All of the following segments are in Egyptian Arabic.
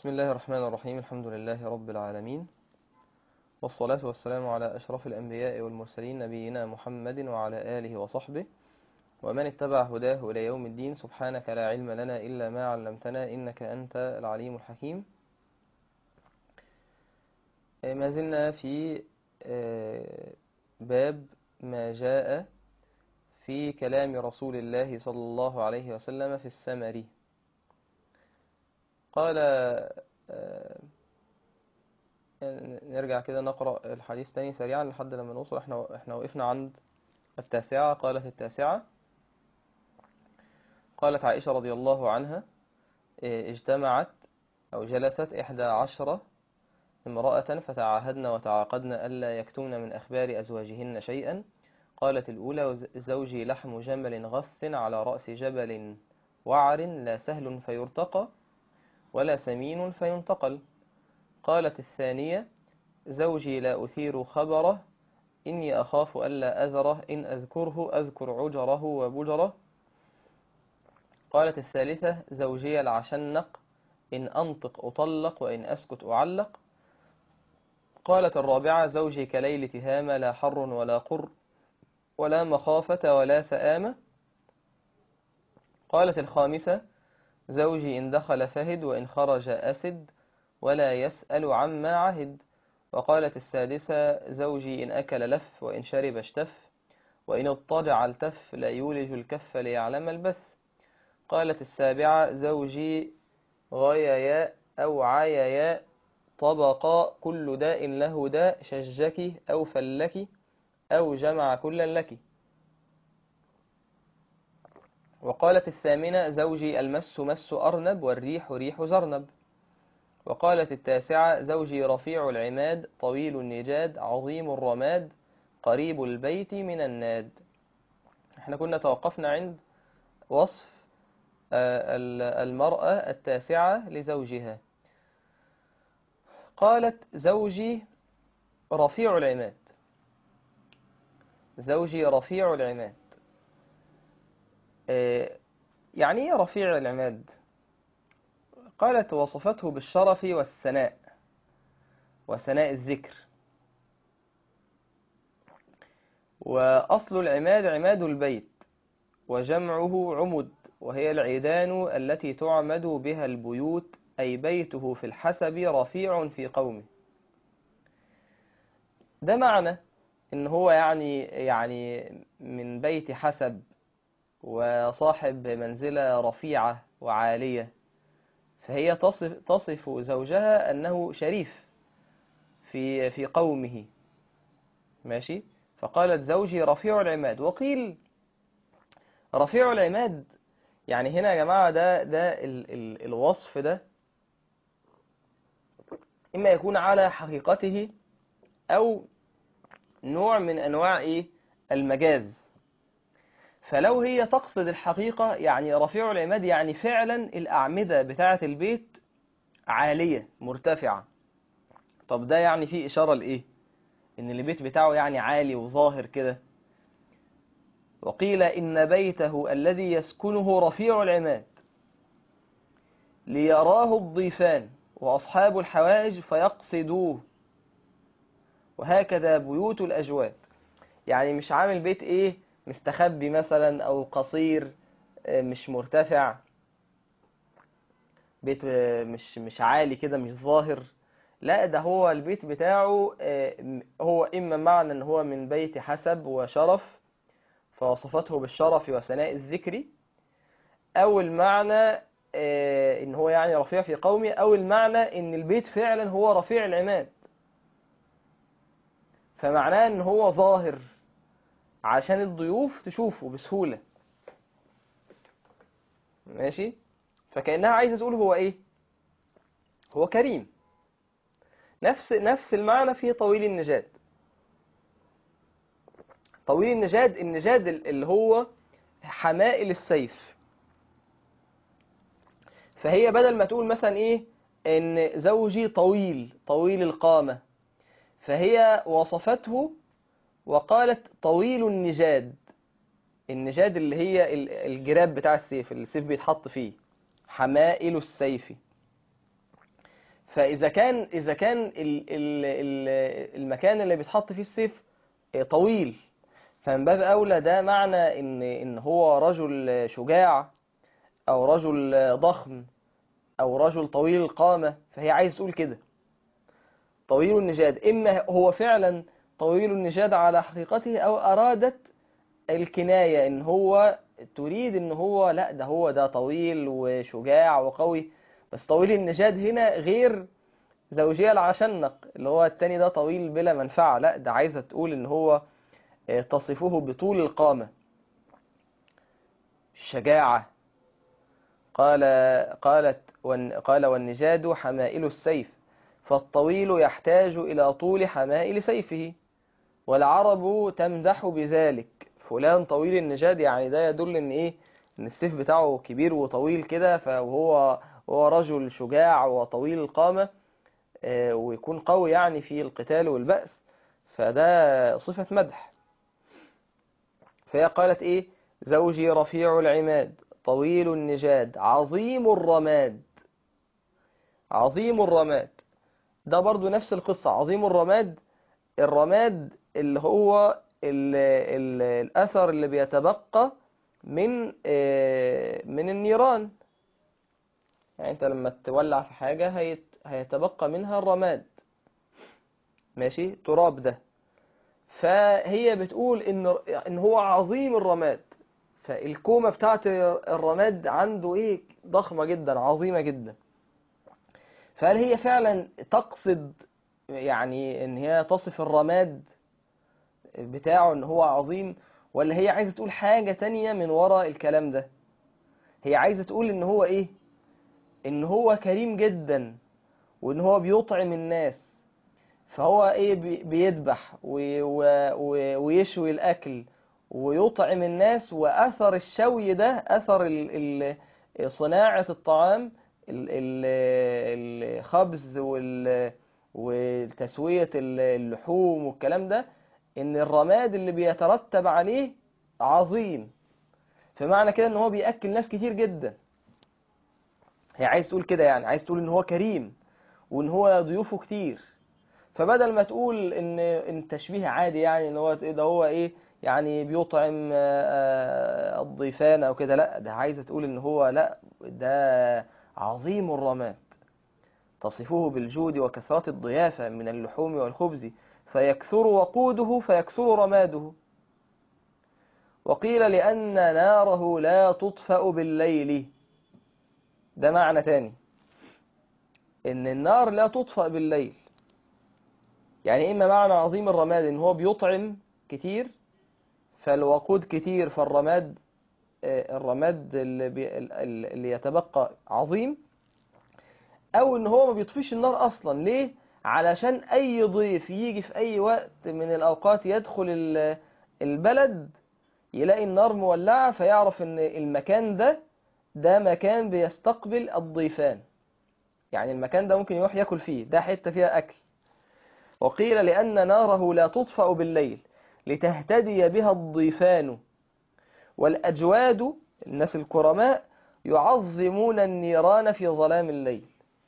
بسم الله الرحمن الرحيم الحمد لله رب العالمين والصلاة والسلام على أشرف الأنبياء والمرسلين نبينا محمد وعلى آله وصحبه ومن اتبع هداه إلى يوم الدين سبحانك لا علم لنا إلا ما علمتنا إنك أنت العليم الحكيم ما زلنا في باب ما جاء في كلام رسول الله صلى الله عليه وسلم في السمر قال نرجع كده نقرأ الحديث تاني سريعا لحد لما نوصل احنا احنا وقفنا عند التاسعة قالت التاسعة قالت عائشة رضي الله عنها اجتمعت أو جلست إحدى عشرة امرأة فتعاهدن وتعاقدن ألا يكتمن من أخبار أزواجهن شيئا قالت الأولى زوجي لحم جمل غث على رأس جبل وعر لا سهل فيرتقى ولا سمين فينتقل قالت الثانية زوجي لا أثير خبره إني أخاف ألا أذره إن أذكره أذكر عجره وبجره قالت الثالثة زوجي العشنق إن أنطق أطلق وإن أسكت أعلق قالت الرابعة زوجي كليل تهام لا حر ولا قر ولا مخافة ولا سآمة قالت الخامسة زوجي إن دخل فهد وإن خرج أسد ولا يسأل عما عهد وقالت السادسة زوجي إن أكل لف وإن شرب اشتف وإن اضطجع التف لا يولج الكف ليعلم البث قالت السابعة زوجي غيايا أو عيايا طبقا كل داء له داء شجك أو فلك أو جمع كلا لك وقالت الثامنة زوجي المس مس أرنب والريح ريح زرنب وقالت التاسعة زوجي رفيع العماد طويل النجاد عظيم الرماد قريب البيت من الناد احنا كنا توقفنا عند وصف المرأة التاسعة لزوجها قالت زوجي رفيع العماد زوجي رفيع العماد يعني ايه رفيع العماد قالت وصفته بالشرف والثناء وثناء الذكر وأصل العماد عماد البيت وجمعه عمد وهي العيدان التي تعمد بها البيوت أي بيته في الحسب رفيع في قومه ده معنى إن هو يعني يعني من بيت حسب وصاحب منزلة رفيعة وعالية فهي تصف, تصف زوجها أنه شريف في في قومه ماشي فقالت زوجي رفيع العماد وقيل رفيع العماد يعني هنا يا جماعة ده ده ال ال الوصف ده إما يكون على حقيقته أو نوع من أنواع إيه المجاز فلو هي تقصد الحقيقة يعني رفيع العماد يعني فعلا الأعمدة بتاعة البيت عالية مرتفعة طب ده يعني فيه إشارة لإيه إن البيت بتاعه يعني عالي وظاهر كده وقيل إن بيته الذي يسكنه رفيع العماد ليراه الضيفان وأصحاب الحوائج فيقصدوه وهكذا بيوت الأجواد يعني مش عامل بيت إيه مستخبي مثلا أو قصير مش مرتفع بيت مش مش عالي كده مش ظاهر لا ده هو البيت بتاعه هو إما معنى أن هو من بيت حسب وشرف فوصفته بالشرف وثناء الذكر أو المعنى إن هو يعني رفيع في قومه أو المعنى إن البيت فعلا هو رفيع العماد فمعناه إن هو ظاهر عشان الضيوف تشوفه بسهولة ماشي فكأنها عايزة تقول هو ايه هو كريم نفس نفس المعنى في طويل النجاد طويل النجاد النجاد اللي هو حمائل السيف فهي بدل ما تقول مثلا ايه ان زوجي طويل طويل القامة فهي وصفته وقالت طويل النجاد النجاد اللي هي الجراب بتاع السيف اللي السيف بيتحط فيه حمائل السيف فإذا كان إذا كان ال ال ال المكان اللي بيتحط فيه السيف طويل فمن باب أولى ده معنى إن إن هو رجل شجاع أو رجل ضخم أو رجل طويل القامة فهي عايز تقول كده طويل النجاد إما هو فعلا طويل النجاد على حقيقته أو أرادت الكناية إن هو تريد إن هو لا ده هو ده طويل وشجاع وقوي بس طويل النجاد هنا غير زوجية العشنق اللي هو التاني ده طويل بلا منفعة لا ده عايزة تقول إن هو تصفه بطول القامة الشجاعة قال قالت قال والنجاد حمائل السيف فالطويل يحتاج إلى طول حمائل سيفه والعرب تمدح بذلك فلان طويل النجاد يعني ده يدل ان ايه ان السيف بتاعه كبير وطويل كده فهو هو رجل شجاع وطويل القامة ويكون قوي يعني في القتال والبأس فده صفة مدح فهي قالت ايه زوجي رفيع العماد طويل النجاد عظيم الرماد عظيم الرماد ده برضو نفس القصة عظيم الرماد الرماد اللي هو ال ال الأثر اللي بيتبقى من من النيران يعني انت لما تولع في حاجة هيت هيتبقى منها الرماد ماشي تراب ده فهي بتقول ان ان هو عظيم الرماد فالكومة بتاعت الرماد عنده ايه ضخمة جدا عظيمة جدا فهل هي فعلا تقصد يعني ان هي تصف الرماد بتاعه ان هو عظيم ولا هي عايزة تقول حاجة تانية من وراء الكلام ده هي عايزة تقول ان هو ايه ان هو كريم جدا وان هو بيطعم الناس فهو ايه بيذبح ويشوي الاكل ويطعم الناس واثر الشوي ده اثر ال ال صناعة الطعام الخبز وتسوية اللحوم والكلام ده ان الرماد اللي بيترتب عليه عظيم فمعنى كده ان هو بيأكل ناس كتير جدا هي عايز تقول كده يعني عايز تقول ان هو كريم وان هو ضيوفه كتير فبدل ما تقول ان ان تشبيه عادي يعني ان هو ده هو ايه يعني بيطعم الضيفان او كده لا ده عايزه تقول ان هو لا ده عظيم الرماد تصفه بالجود وكثرة الضيافة من اللحوم والخبز فيكثر وقوده فيكثر رماده وقيل لأن ناره لا تطفأ بالليل ده معنى تاني إن النار لا تطفأ بالليل يعني إما معنى عظيم الرماد إن هو بيطعم كتير فالوقود كتير فالرماد الرماد اللي, بي اللي يتبقى عظيم أو إن هو ما بيطفيش النار أصلا ليه؟ علشان أي ضيف يجي في أي وقت من الأوقات يدخل البلد يلاقي النار مولعة فيعرف إن المكان ده ده مكان بيستقبل الضيفان يعني المكان ده ممكن يروح ياكل فيه ده حتة فيها أكل وقيل لأن ناره لا تطفأ بالليل لتهتدي بها الضيفان والأجواد الناس الكرماء يعظمون النيران في ظلام الليل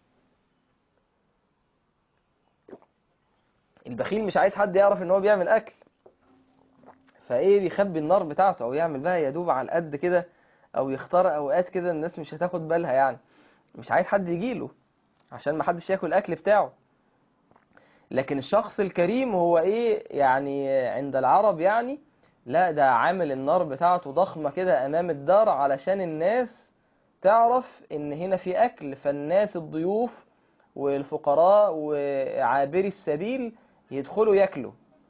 البخيل مش عايز حد يعرف ان هو بيعمل اكل فايه بيخبي النار بتاعته او يعمل بقى يدوب على القد كده او يختار اوقات كده الناس مش هتاخد بالها يعني مش عايز حد يجيله عشان ما حدش ياكل الاكل بتاعه لكن الشخص الكريم هو ايه يعني عند العرب يعني لا ده عامل النار بتاعته ضخمة كده امام الدار علشان الناس تعرف ان هنا في اكل فالناس الضيوف والفقراء وعابري السبيل يدخلوا ياكلوا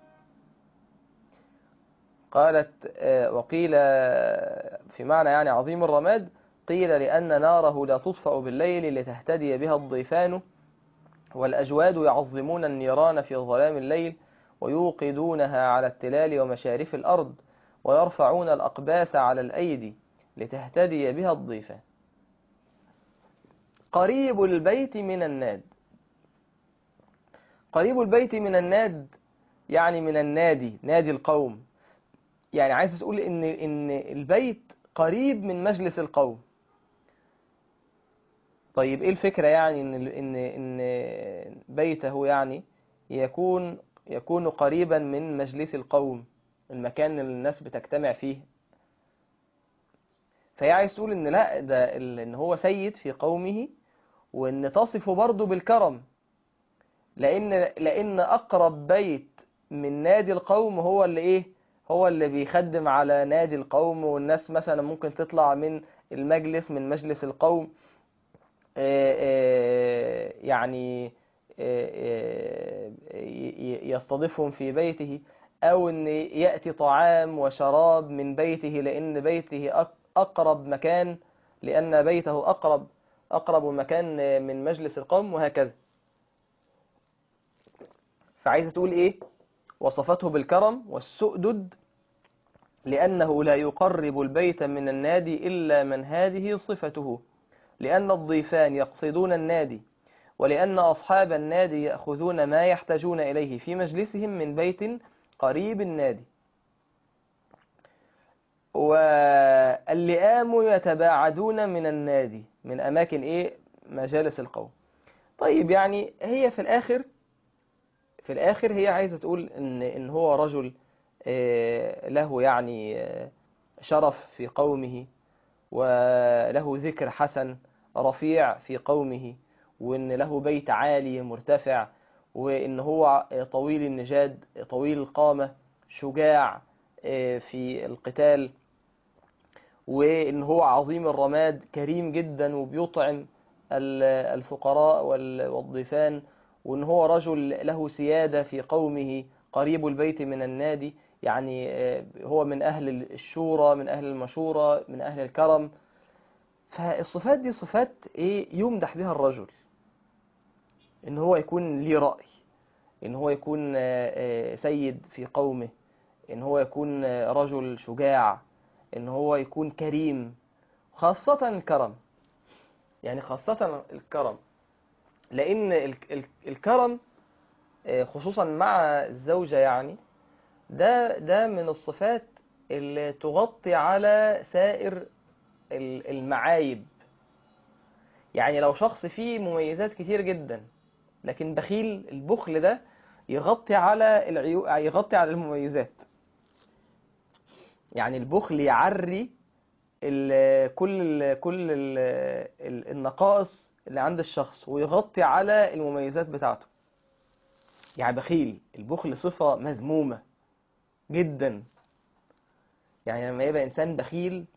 قالت وقيل في معنى يعني عظيم الرماد قيل لأن ناره لا تطفأ بالليل لتهتدي بها الضيفان والأجواد يعظمون النيران في ظلام الليل ويوقدونها على التلال ومشارف الأرض ويرفعون الأقباس على الأيدي لتهتدي بها الضيفان قريب البيت من الناد قريب البيت من الناد يعني من النادي نادي القوم يعني عايز تقول ان ان البيت قريب من مجلس القوم طيب ايه الفكرة يعني ان ال- ان ان بيته يعني يكون يكون قريبا من مجلس القوم المكان اللي الناس بتجتمع فيه فهي عايز تقول ان لا ده ال- ان هو سيد في قومه وان تصفه برضه بالكرم لان لان اقرب بيت من نادي القوم هو اللي ايه هو اللي بيخدم على نادي القوم والناس مثلا ممكن تطلع من المجلس من مجلس القوم آه، آه، يعني آه، آه، ي- ي- يستضيفهم في بيته او ان ياتي طعام وشراب من بيته لان بيته أق- اقرب مكان لان بيته اقرب اقرب مكان من مجلس القوم وهكذا فعايزه تقول ايه وصفته بالكرم والسؤدد لأنه لا يقرب البيت من النادي إلا من هذه صفته لأن الضيفان يقصدون النادي ولأن أصحاب النادي يأخذون ما يحتاجون إليه في مجلسهم من بيت قريب النادي واللئام يتباعدون من النادي من أماكن إيه مجالس القوم طيب يعني هي في الآخر في الآخر هي عايزة تقول إن إن هو رجل آه، له يعني آه، شرف في قومه وله ذكر حسن رفيع في قومه وإن له بيت عالي مرتفع وإن هو طويل النجاد طويل القامة شجاع آه، في القتال وإن هو عظيم الرماد كريم جدا وبيطعم ال- الفقراء وال- والضيفان وإن هو رجل له سيادة في قومه قريب البيت من النادي يعني آه، هو من أهل الشورى من أهل المشورة من أهل الكرم فالصفات دي صفات إيه يمدح بها الرجل إن هو يكون ليه رأي إن هو يكون آه، آه، سيد في قومه إن هو يكون آه، رجل شجاع إن هو يكون كريم خاصة الكرم يعني خاصة الكرم لأن ال- ال- الكرم آه، خصوصا مع الزوجة يعني ده ده من الصفات اللي تغطي على سائر ال- المعايب يعني لو شخص فيه مميزات كتير جدا لكن بخيل البخل ده يغطي على العيو... يغطي على المميزات يعني البخل يعري ال... كل ال... كل ال... ال- النقائص اللي عند الشخص ويغطي على المميزات بتاعته يعني بخيل البخل صفة مذمومة جدا يعني لما يبقى إنسان بخيل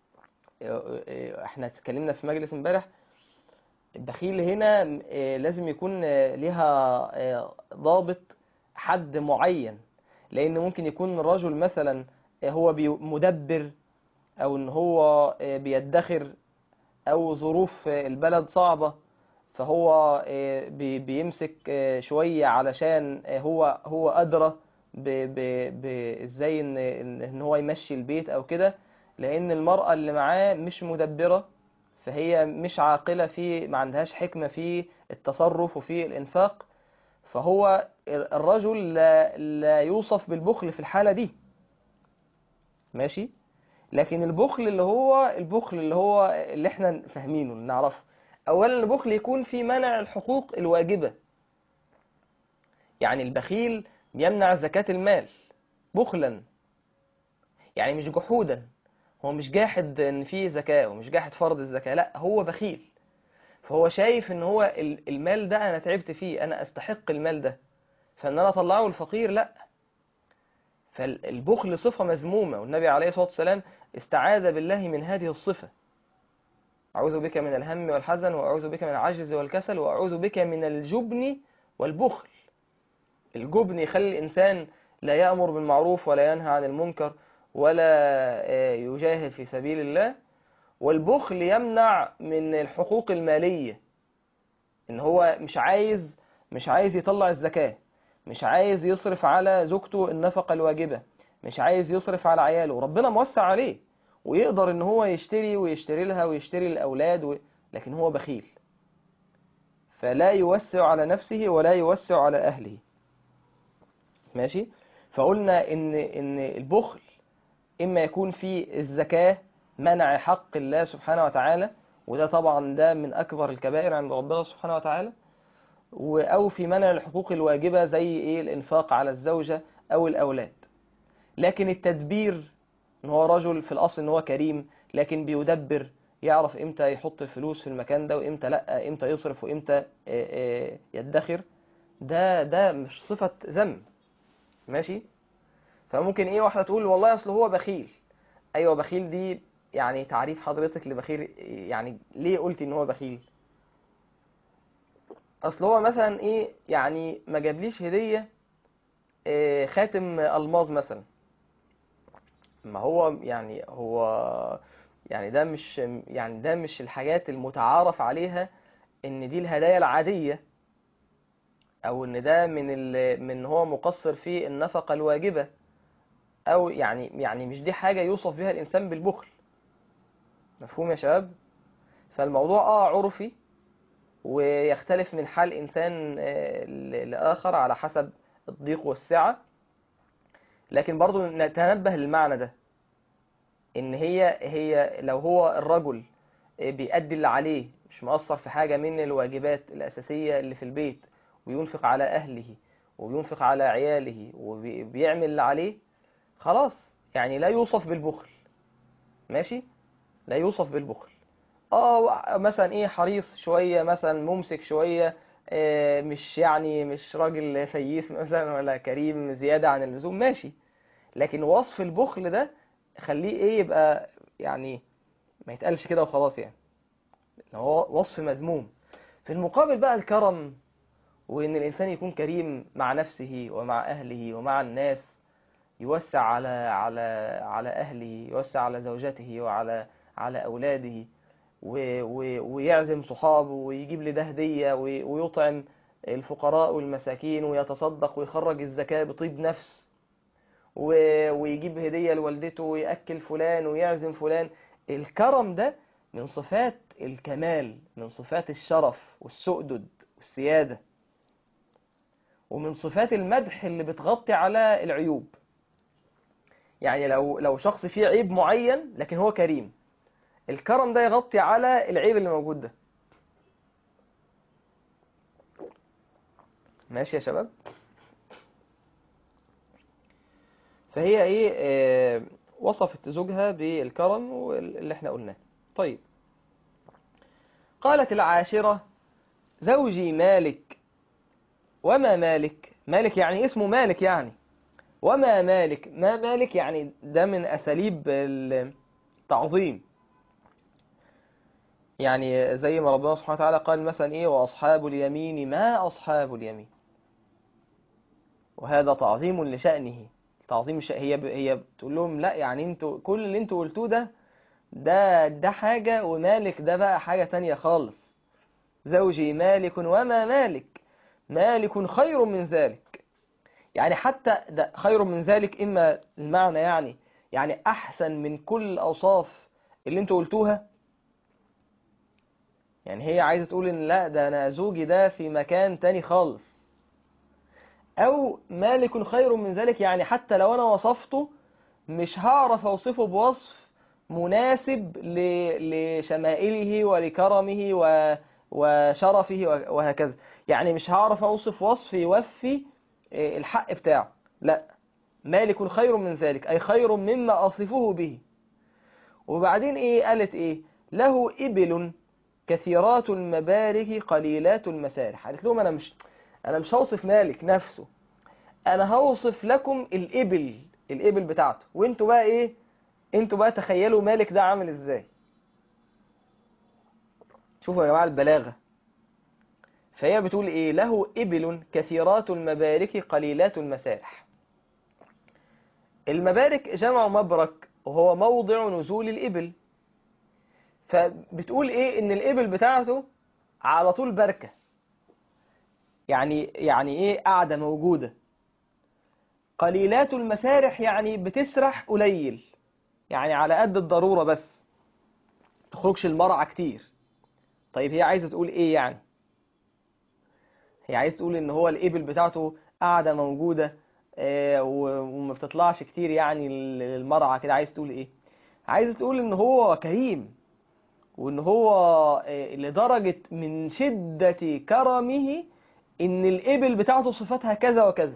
احنا اتكلمنا في مجلس امبارح البخيل هنا آه، لازم يكون آه، ليها آه، ضابط حد معين لأن ممكن يكون الرجل مثلا آه، هو بي- مدبر أو إن هو آه، بيدخر أو ظروف آه، البلد صعبة فهو آه، بي- بيمسك آه، شوية علشان آه، هو هو أدرى ب- ب- ب- ازاي ان ان إن هو يمشي البيت او كده لان المرأة اللي معاه مش مدبرة فهي مش عاقلة في ما عندهاش حكمة في التصرف وفي الانفاق فهو الرجل لا, لا يوصف بالبخل في الحالة دي ماشي لكن البخل اللي هو البخل اللي هو اللي احنا فاهمينه اللي نعرفه اولا البخل يكون في منع الحقوق الواجبة يعني البخيل يمنع زكاة المال بخلا يعني مش جحودا هو مش جاحد ان فيه زكاة ومش جاحد فرض الزكاة لا هو بخيل فهو شايف ان هو ال- المال ده انا تعبت فيه انا استحق المال ده فان انا اطلعه الفقير لا فالبخل صفة مذمومة والنبي عليه الصلاة والسلام استعاذ بالله من هذه الصفة أعوذ بك من الهم والحزن وأعوذ بك من العجز والكسل وأعوذ بك من الجبن والبخل الجبن يخلي الإنسان لا يأمر بالمعروف ولا ينهى عن المنكر ولا آه، يجاهد في سبيل الله والبخل يمنع من الحقوق المالية إن هو مش عايز مش عايز يطلع الزكاة مش عايز يصرف على زوجته النفقة الواجبة مش عايز يصرف على عياله ربنا موسع عليه ويقدر ان هو يشتري ويشتري لها ويشتري الأولاد و... لكن هو بخيل فلا يوسع على نفسه ولا يوسع على أهله ماشي فقلنا ان ان البخل اما يكون في الزكاة منع حق الله سبحانه وتعالى وده طبعا ده من أكبر الكبائر عند ربنا سبحانه وتعالى و- أو في منع الحقوق الواجبة زي إيه الإنفاق على الزوجة أو الأولاد لكن التدبير إن هو رجل في الأصل إن هو كريم لكن بيدبر يعرف إمتى يحط الفلوس في المكان ده وإمتى لأ إمتى يصرف وإمتى آه، آه، يدخر ده ده مش صفة ذم ماشي فممكن إيه واحدة تقول والله أصل هو بخيل أيوة بخيل دي يعني تعريف حضرتك لبخيل يعني ليه قلتي إن هو بخيل اصل هو مثلا ايه يعني ما جابليش هدية إيه خاتم الماظ مثلا ما هو يعني هو يعني ده مش يعني ده مش الحاجات المتعارف عليها ان دي الهدايا العادية او ان ده من ال من هو مقصر في النفقة الواجبة او يعني يعني مش دي حاجة يوصف بها الانسان بالبخل مفهوم يا شباب فالموضوع اه عرفي ويختلف من حال إنسان آه، ل- لآخر على حسب الضيق والسعة لكن برضو نتنبه للمعنى ده إن هي هي لو هو الرجل آه، بيأدي اللي عليه مش مقصر في حاجة من الواجبات الأساسية اللي في البيت وينفق على أهله وينفق على عياله وبيعمل اللي عليه خلاص يعني لا يوصف بالبخل ماشي لا يوصف بالبخل اه مثلا ايه حريص شوية مثلا ممسك شوية آه، مش يعني مش راجل فييس مثلا ولا كريم زيادة عن اللزوم ماشي لكن وصف البخل ده خليه ايه يبقى يعني ما يتقالش كده وخلاص يعني إن هو وصف مذموم في المقابل بقى الكرم وان الانسان يكون كريم مع نفسه ومع اهله ومع الناس يوسع على على على اهله يوسع على زوجته وعلى على اولاده و- و- ويعزم صحابه ويجيب لده هدية وي- ويطعم الفقراء والمساكين ويتصدق ويخرج الزكاة بطيب نفس و- ويجيب هدية لوالدته ويأكل فلان ويعزم فلان الكرم ده من صفات الكمال من صفات الشرف والسؤدد والسيادة ومن صفات المدح اللي بتغطي على العيوب يعني لو لو شخص فيه عيب معين لكن هو كريم الكرم ده يغطي على العيب اللي موجود ده ماشي يا شباب فهي ايه آه، وصفت زوجها بالكرم واللي احنا قلناه طيب قالت العاشرة زوجي مالك وما مالك مالك يعني اسمه مالك يعني وما مالك ما مالك يعني ده من أساليب التعظيم يعني زي ما ربنا سبحانه وتعالى قال مثلا ايه واصحاب اليمين ما اصحاب اليمين وهذا تعظيم لشأنه تعظيم الش... هي ب... هي بتقول لهم لا يعني انتوا كل اللي انتوا قلتوه ده ده ده حاجة ومالك ده بقى حاجة تانية خالص زوجي مالك وما مالك مالك خير من ذلك يعني حتى ده خير من ذلك إما المعنى يعني يعني أحسن من كل الأوصاف اللي انتوا قلتوها يعني هي عايزة تقول ان لا ده انا زوجي ده في مكان تاني خالص او مالك خير من ذلك يعني حتى لو انا وصفته مش هعرف اوصفه بوصف مناسب ل- لشمائله ولكرمه و- وشرفه و- وهكذا يعني مش هعرف اوصف وصف يوفي إيه، الحق بتاعه لا مالك خير من ذلك اي خير مما اصفه به وبعدين ايه قالت ايه له ابل كثيرات المبارك قليلات المسارح قالت لهم انا مش انا مش هوصف مالك نفسه انا هوصف لكم الابل الابل بتاعته وانتوا بقى ايه انتوا بقى تخيلوا مالك ده عامل ازاي شوفوا يا جماعه البلاغه فهي بتقول ايه له ابل كثيرات المبارك قليلات المسارح المبارك جمع مبرك وهو موضع نزول الابل فبتقول ايه ان الابل بتاعته على طول بركة يعني يعني ايه قاعدة موجودة قليلات المسارح يعني بتسرح قليل يعني على قد الضرورة بس تخرجش المرعى كتير طيب هي عايزة تقول ايه يعني هي عايزة تقول ان هو الابل بتاعته قاعدة موجودة آه، و- وما بتطلعش كتير يعني للمرعى كده عايز تقول ايه عايزة تقول ان هو كريم وان هو آه، لدرجة من شدة كرمه ان الابل بتاعته صفاتها كذا وكذا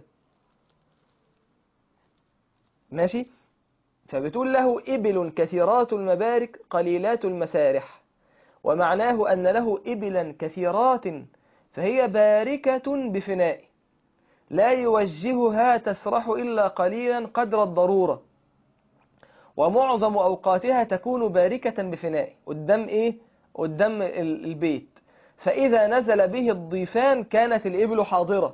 ماشي فبتقول له ابل كثيرات المبارك قليلات المسارح ومعناه ان له ابلا كثيرات فهي باركة بفنائه لا يوجهها تسرح إلا قليلا قدر الضرورة ومعظم أوقاتها تكون باركة بفنائه قدام إيه؟ قدام ال- البيت فإذا نزل به الضيفان كانت الإبل حاضرة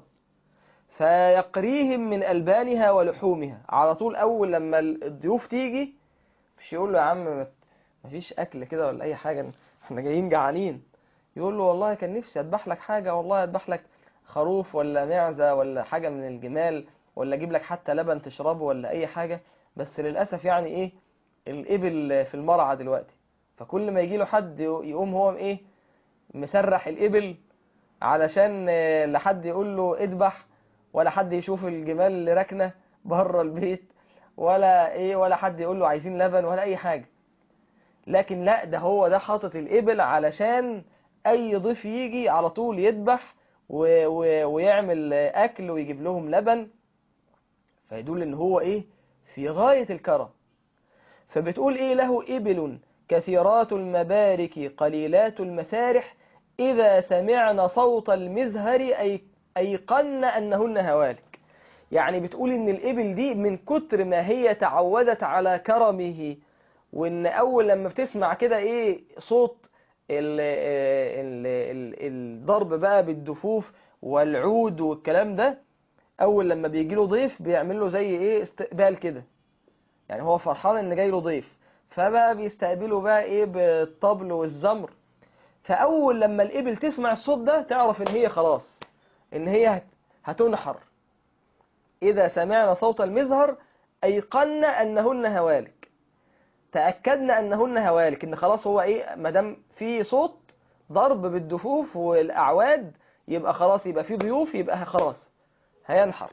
فيقريهم من ألبانها ولحومها على طول أول لما ال- الضيوف تيجي مش يقول له يا عم ما- مفيش أكل كده ولا أي حاجة احنا جايين جعانين يقول له والله كان نفسي أذبح لك حاجة والله أذبح لك خروف ولا معزة ولا حاجة من الجمال ولا أجيب لك حتى لبن تشربه ولا أي حاجة بس للأسف يعني إيه الإبل في المرعى دلوقتي فكل ما يجي له حد يقوم هو إيه مسرح الإبل علشان آه، لا حد يقول له اذبح ولا حد يشوف الجمال اللي راكنه بره البيت ولا ايه ولا حد يقول له عايزين لبن ولا اي حاجه لكن لا ده هو ده حاطط الإبل علشان أي ضيف يجي على طول يذبح و... و... ويعمل أكل ويجيب لهم لبن فيدل إن هو إيه في غاية الكرم فبتقول إيه له إبل كثيرات المبارك قليلات المسارح إذا سمعن صوت المزهر أي أيقن أنهن هوالك يعني بتقول إن الإبل دي من كتر ما هي تعودت على كرمه وإن أول لما بتسمع كده إيه صوت ال ال ال الضرب بقى بالدفوف والعود والكلام ده أول لما بيجي له ضيف بيعمل له زي إيه استقبال كده يعني هو فرحان إن جاي له ضيف فبقى بيستقبله بقى إيه بالطبل والزمر فأول لما الإبل تسمع الصوت ده تعرف إن هي خلاص إن هي هت- هتنحر إذا سمعنا صوت المزهر أيقن أنهن هوالك تأكدنا أنهن هوالك إن خلاص هو إيه مادام في صوت ضرب بالدفوف والأعواد يبقى خلاص يبقى في ضيوف يبقى خلاص هينحر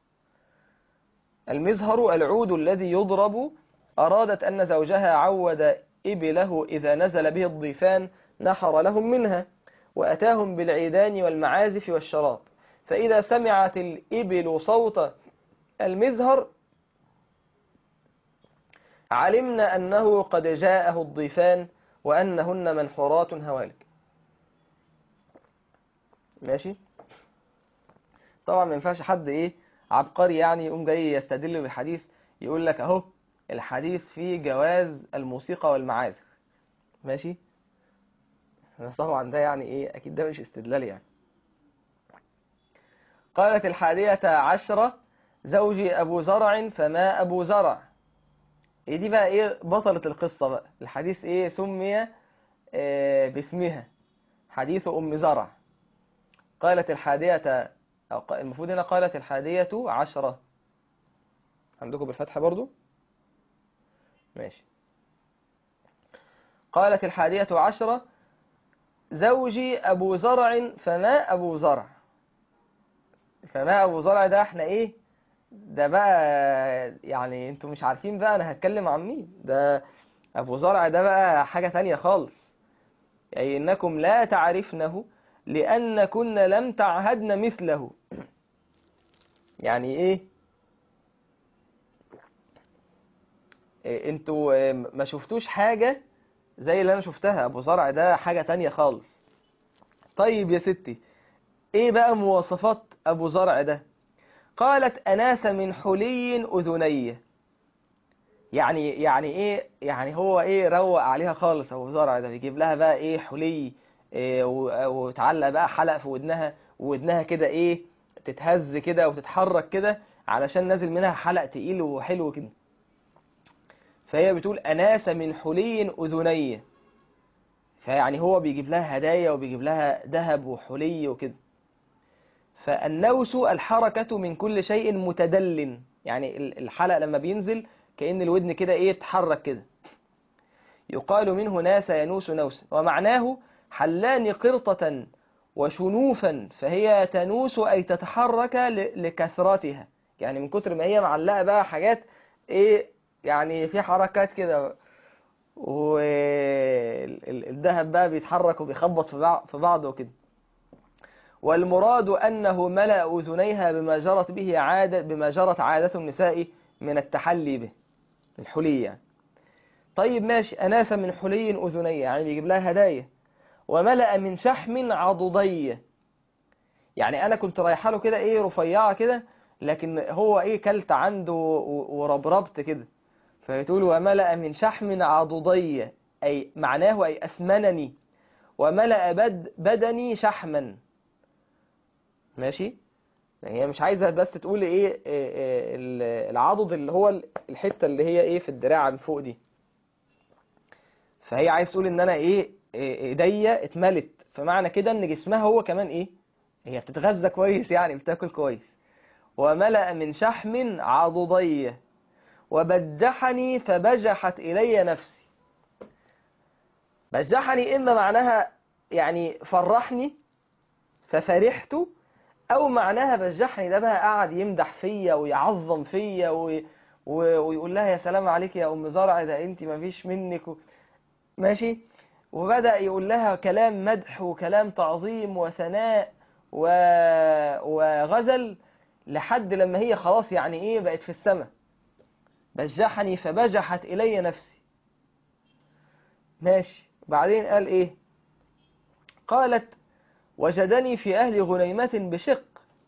المزهر العود الذي يضرب أرادت أن زوجها عود إبله إذا نزل به الضيفان نحر لهم منها وأتاهم بالعيدان والمعازف والشراب فإذا سمعت الإبل صوت المزهر علمنا أنه قد جاءه الضيفان وأنهن منحورات هوالك ماشي طبعا ما ينفعش حد ايه عبقري يعني يقوم جاي يستدل بالحديث يقول لك اهو الحديث فيه جواز الموسيقى والمعازف ماشي طبعا ده يعني ايه اكيد ده مش استدلال يعني قالت الحادية عشرة زوجي أبو زرع فما أبو زرع إيه دي بقى إيه بطلة القصة بقى الحديث إيه سمي آه باسمها حديث أم زرع قالت الحادية أو ق- المفروض هنا قالت الحادية عشرة عندكم بالفتحة برضو ماشي قالت الحادية عشرة زوجي أبو زرع فما أبو زرع فما أبو زرع ده احنا ايه ده بقى يعني انتوا مش عارفين بقى انا هتكلم عن مين ده أبو زرع ده بقى حاجة تانية خالص أي إنكم لا تعرفنه لأنكن لم تعهدن مثله يعني إيه إيه، انتوا إيه، ما شفتوش حاجة زي اللي أنا شفتها أبو زرع ده حاجة تانية خالص طيب يا ستي إيه بقى مواصفات أبو زرع ده قالت أناس من حلي أذنيه يعني يعني ايه يعني هو ايه روق عليها خالص ابو زرع ده بيجيب لها بقى ايه حلي إيه و- وتعلق بقى حلق في ودنها وودنها كده ايه تتهز كده وتتحرك كده علشان نازل منها حلق تقيل وحلو كده فهي بتقول أناس من حلي أذنيه فيعني هو بيجيب لها هدايا وبيجيب لها ذهب وحلي وكده فالنوس الحركة من كل شيء متدل يعني ال- الحلق لما بينزل كأن الودن كده ايه تحرك كده يقال منه ناس ينوس نوسا ومعناه حلان قرطة وشنوفا فهي تنوس أي تتحرك ل- لكثرتها يعني من كتر ما هي معلقة بقى حاجات ايه يعني في حركات كده والذهب بقى بيتحرك وبيخبط في بعض في بعضه وكده والمراد أنه ملأ أذنيها بما جرت به عادة بما جرت عادة النساء من التحلي به الحلي يعني طيب ماشي أناس من حلي أذنية يعني بيجيب لها هدايا وملأ من شحم عضدية يعني أنا كنت رايحة له كده إيه رفيعة كده لكن هو إيه كلت عنده وربربت كده فيقول وملأ من شحم عضدية أي معناه أي أسمنني وملأ بد بدني شحما ماشي يعني هي مش عايزة بس تقول ايه إيه إيه العضد اللي هو الحتة اللي هي ايه في الدراع من فوق دي فهي عايز تقول ان انا ايه ايديا اتملت فمعنى كده ان جسمها هو كمان ايه هي بتتغذى كويس يعني بتاكل كويس وملأ من شحم عضدية وبجحني فبجحت إلي نفسي بجحني إما معناها يعني فرحني ففرحت أو معناها بجحني ده بقى قاعد يمدح فيا ويعظم فيا و... و... ويقول لها يا سلام عليك يا أم زرع ده أنت ما فيش منك و... ماشي وبدأ يقول لها كلام مدح وكلام تعظيم وثناء و... وغزل لحد لما هي خلاص يعني ايه بقت في السماء بجحني فبجحت إلي نفسي ماشي بعدين قال ايه قالت وجدني في أهل غنيمة بشق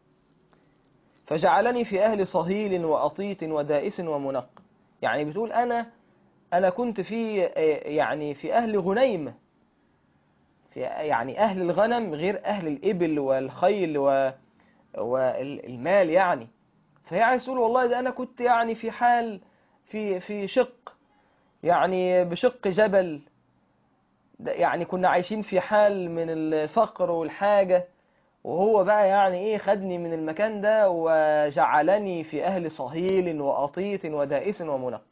فجعلني في أهل صهيل وأطيط ودائس ومنق يعني بتقول أنا أنا كنت في يعني في أهل غنيمة في يعني أهل الغنم غير أهل الإبل والخيل و والمال يعني فهي عايز تقول والله ده أنا كنت يعني في حال في في شق يعني بشق جبل يعني كنا عايشين في حال من الفقر والحاجة وهو بقى يعني ايه خدني من المكان ده وجعلني في أهل صهيل وأطيط ودائس ومنق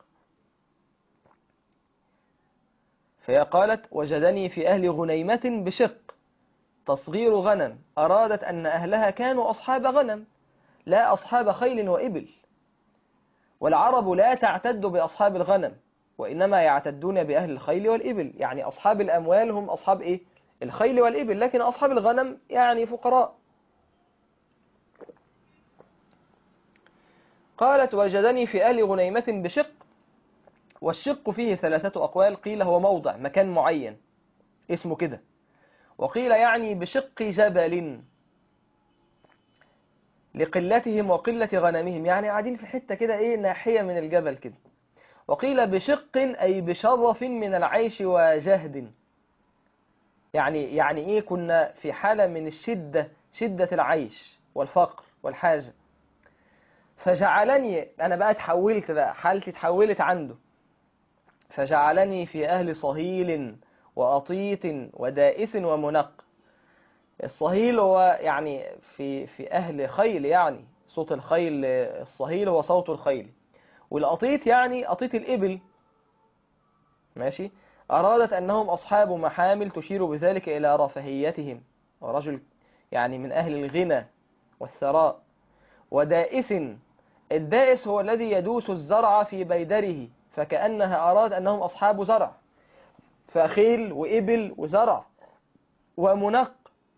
فهي قالت وجدني في أهل غنيمة بشق تصغير غنم أرادت أن أهلها كانوا أصحاب غنم لا أصحاب خيل وإبل والعرب لا تعتد بأصحاب الغنم وإنما يعتدون بأهل الخيل والإبل يعني أصحاب الأموال هم أصحاب إيه؟ الخيل والإبل لكن أصحاب الغنم يعني فقراء قالت وجدني في أهل غنيمة بشق والشق فيه ثلاثة أقوال قيل هو موضع مكان معين اسمه كده وقيل يعني بشق جبل لقلتهم وقلة غنمهم يعني قاعدين في حتة كده ايه ناحية من الجبل كده وقيل بشق أي بشرف من العيش وجهد يعني يعني ايه كنا في حالة من الشدة شدة العيش والفقر والحاجة فجعلني أنا بقى اتحولت بقى حالتي اتحولت عنده فجعلني في أهل صهيل وأطيط ودائس ومنق الصهيل هو يعني في في أهل خيل يعني صوت الخيل الصهيل هو صوت الخيل والأطيط يعني أطيط الإبل ماشي أرادت أنهم أصحاب محامل تشير بذلك إلى رفاهيتهم ورجل يعني من أهل الغنى والثراء ودائس الدائس هو الذي يدوس الزرع في بيدره فكأنها أراد أنهم أصحاب زرع فخيل وإبل وزرع ومنق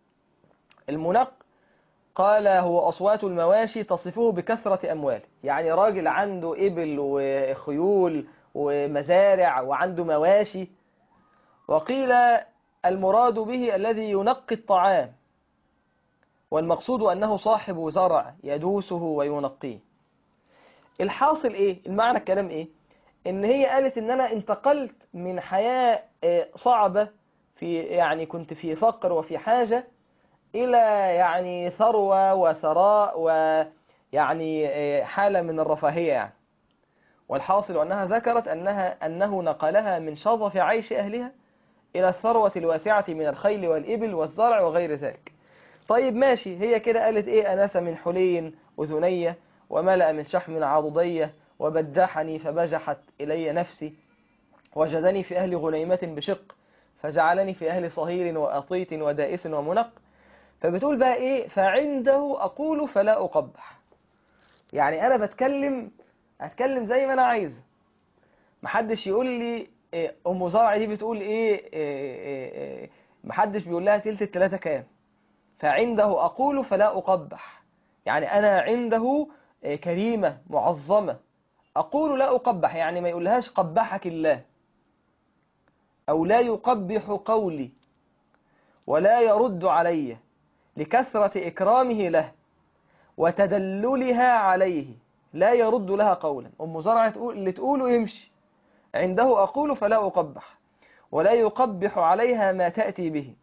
المنق قال هو أصوات المواشي تصفه بكثرة أموال يعني راجل عنده إبل وخيول ومزارع وعنده مواشي وقيل المراد به الذي ينقي الطعام والمقصود أنه صاحب زرع يدوسه وينقيه الحاصل إيه المعنى الكلام إيه إن هي قالت إن أنا انتقلت من حياة صعبة في يعني كنت في فقر وفي حاجة إلى يعني ثروة وثراء ويعني حالة من الرفاهية يعني والحاصل أنها ذكرت أنها أنه نقلها من شظف عيش أهلها إلى الثروة الواسعة من الخيل والإبل والزرع وغير ذلك طيب ماشي هي كده قالت إيه أناس من حلي أذنية وملأ من شحم عضدية وبجحني فبجحت إلي نفسي وجدني في أهل غنيمة بشق فجعلني في أهل صهيل وأطيط ودائس ومنق فبتقول بقى إيه فعنده أقول فلا أقبح يعني أنا بتكلم أتكلم زي ما أنا عايز محدش يقول لي إيه، ام زرع دي بتقول ايه, إيه, إيه, إيه محدش بيقول لها تلت التلاتة كام فعنده اقول فلا اقبح يعني انا عنده إيه، كريمة معظمة اقول لا اقبح يعني ما يقولهاش قبحك الله او لا يقبح قولي ولا يرد علي لكثرة إكرامه له وتدللها عليه لا يرد لها قولا أم زرع تقول اللي تقوله يمشي عنده أقول فلا أقبح ولا يقبح عليها ما تأتي به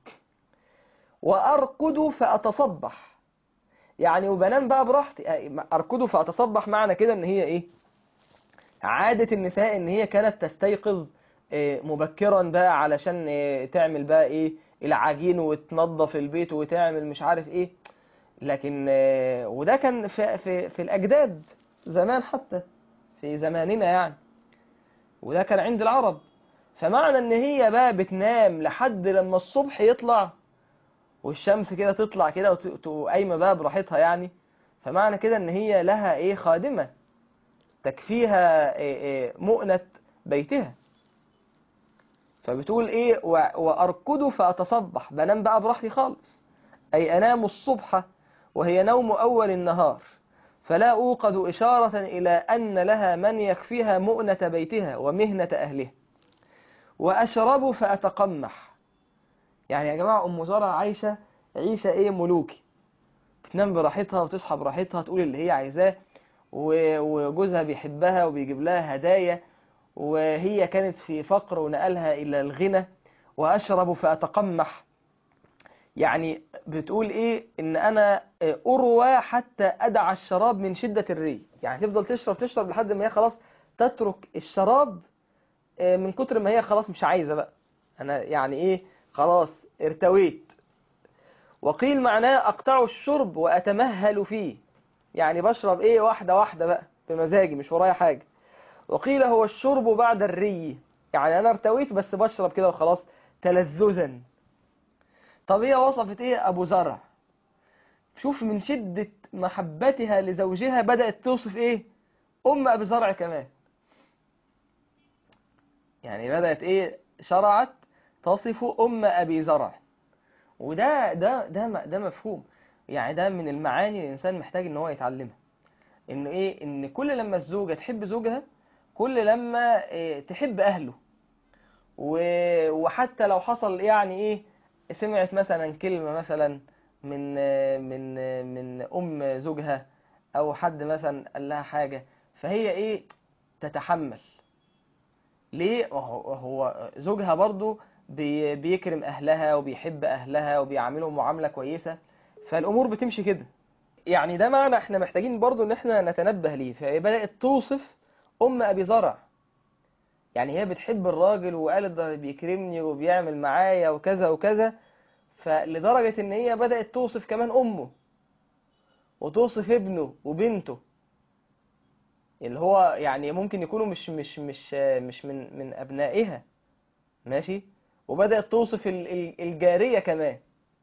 وأرقد فأتصبح يعني وبنام بقى براحتي أرقد فأتصبح معنى كده إن هي إيه عادة النساء إن هي كانت تستيقظ إيه، مبكرا بقى علشان إيه، تعمل بقى إيه العجين وتنظف البيت وتعمل مش عارف إيه لكن آه، وده كان في, في, في الأجداد زمان حتى في زماننا يعني وده كان عند العرب فمعنى ان هي بقى بتنام لحد لما الصبح يطلع والشمس كده تطلع كده وت- وقايمه بقى براحتها يعني فمعنى كده ان هي لها ايه خادمة تكفيها إيه إيه مؤنة بيتها فبتقول ايه و- واركض فاتصبح بنام بقى براحتي خالص اي انام الصبح وهي نوم اول النهار فلا اوقد اشارة الى ان لها من يكفيها مؤنة بيتها ومهنة اهلها واشرب فاتقمح يعني يا جماعة ام زرع عايشة عيشة ايه ملوكي تنام براحتها وتصحى براحتها تقول اللي هي عايزاه و- وجوزها بيحبها وبيجيب لها هدايا وهي كانت في فقر ونقلها إلى الغنى وأشرب فأتقمح يعني بتقول إيه إن أنا أروى حتى أدع الشراب من شدة الري يعني تفضل تشرب تشرب لحد ما هي خلاص تترك الشراب من كتر ما هي خلاص مش عايزة بقى أنا يعني إيه خلاص ارتويت وقيل معناه أقطع الشرب وأتمهل فيه يعني بشرب إيه واحدة واحدة بقى بمزاجي مش ورايا حاجة وقيل هو الشرب بعد الري يعني أنا ارتويت بس بشرب كده وخلاص تلذذا طب هي وصفت إيه أبو زرع شوف من شدة محبتها لزوجها بدأت توصف إيه أم أبي زرع كمان يعني بدأت إيه شرعت تصف أم أبي زرع وده ده ده ده مفهوم يعني ده من المعاني اللي الإنسان محتاج إن هو يتعلمها إن إيه إن كل لما الزوجة تحب زوجها كل لما إيه تحب أهله و- وحتى لو حصل يعني إيه سمعت مثلا كلمة مثلا من من من أم زوجها أو حد مثلا قال لها حاجة فهي إيه تتحمل ليه هو هو زوجها برضو بي- بيكرم أهلها وبيحب أهلها وبيعاملهم معاملة كويسة فالأمور بتمشي كده يعني ده معنى احنا محتاجين برضو ان احنا نتنبه ليه فهي بدأت توصف أم أبي زرع يعني هي بتحب الراجل وقالت ده بيكرمني وبيعمل معايا وكذا وكذا فلدرجة ان هي بدأت توصف كمان أمه وتوصف ابنه وبنته اللي هو يعني ممكن يكونوا مش مش مش مش من من أبنائها ماشي وبدأت توصف ال- ال- الجارية كمان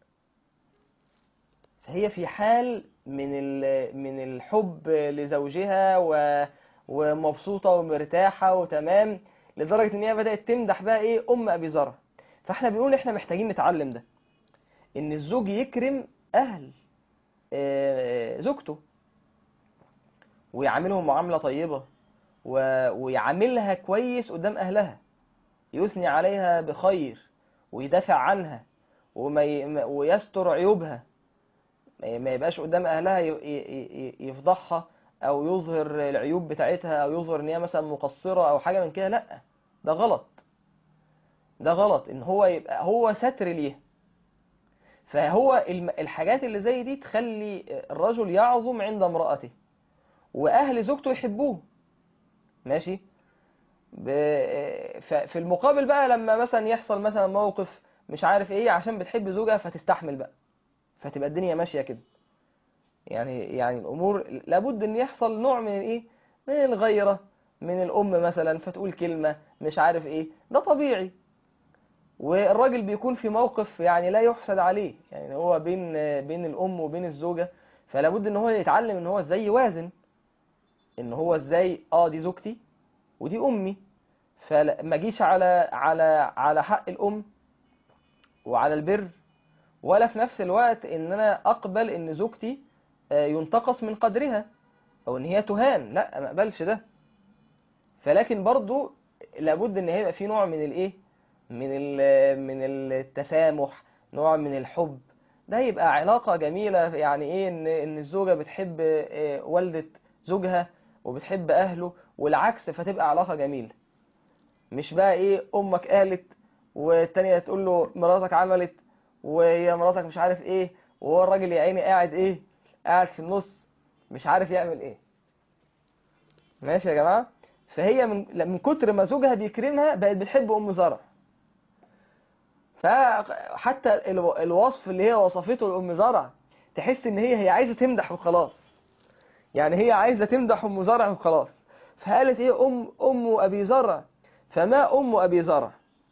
فهي في حال من ال- من الحب لزوجها و ومبسوطة ومرتاحة وتمام لدرجة ان هي بدأت تمدح بقى ايه ام ابي زرع فاحنا بنقول احنا محتاجين نتعلم ده ان الزوج يكرم اهل آه، زوجته ويعاملهم معاملة طيبة و- ويعاملها كويس قدام اهلها يثني عليها بخير ويدافع عنها وما ي... ما- ويستر عيوبها ما ما يبقاش قدام اهلها ي... ي... ي- يفضحها او يظهر العيوب بتاعتها او يظهر ان هي مثلا مقصرة او حاجة من كده لا ده غلط ده غلط ان هو يبقى هو ستر ليها فهو الم- الحاجات اللي زي دي تخلي الرجل يعظم عند امرأته واهل زوجته يحبوه ماشي ب- ف- في المقابل بقى لما مثلا يحصل مثلا موقف مش عارف ايه عشان بتحب زوجها فتستحمل بقى فتبقى الدنيا ماشية كده يعني يعني الامور لابد ان يحصل نوع من الايه من الغيرة من الام مثلا فتقول كلمة مش عارف ايه ده طبيعي والراجل بيكون في موقف يعني لا يحسد عليه يعني هو بين بين الام وبين الزوجة فلابد ان هو يتعلم ان هو ازاي يوازن ان هو ازاي اه دي زوجتي ودي امي فما اجيش على على على حق الام وعلى البر ولا في نفس الوقت ان انا اقبل ان زوجتي آه، ينتقص من قدرها او ان هي تهان لا ما اقبلش ده فلكن برضو لابد ان هيبقى في نوع من الايه من ال- من التسامح نوع من الحب ده يبقى علاقة جميلة يعني ايه ان ان الزوجة بتحب آه، والدة زوجها وبتحب اهله والعكس فتبقى علاقة جميلة مش بقى ايه امك قالت والتانية تقول له مراتك عملت وهي مراتك مش عارف ايه وهو الراجل يا عيني قاعد ايه قاعد في النص مش عارف يعمل ايه ماشي يا جماعة فهي من من كتر ما زوجها بيكرمها بقت بتحب ام زرع فحتى الو- الوصف اللي هي وصفته لام زرع تحس ان هي هي عايزه تمدح وخلاص يعني هي عايزه تمدح ام زرع وخلاص فقالت ايه ام ام ابي زرع فما ام ابي زرع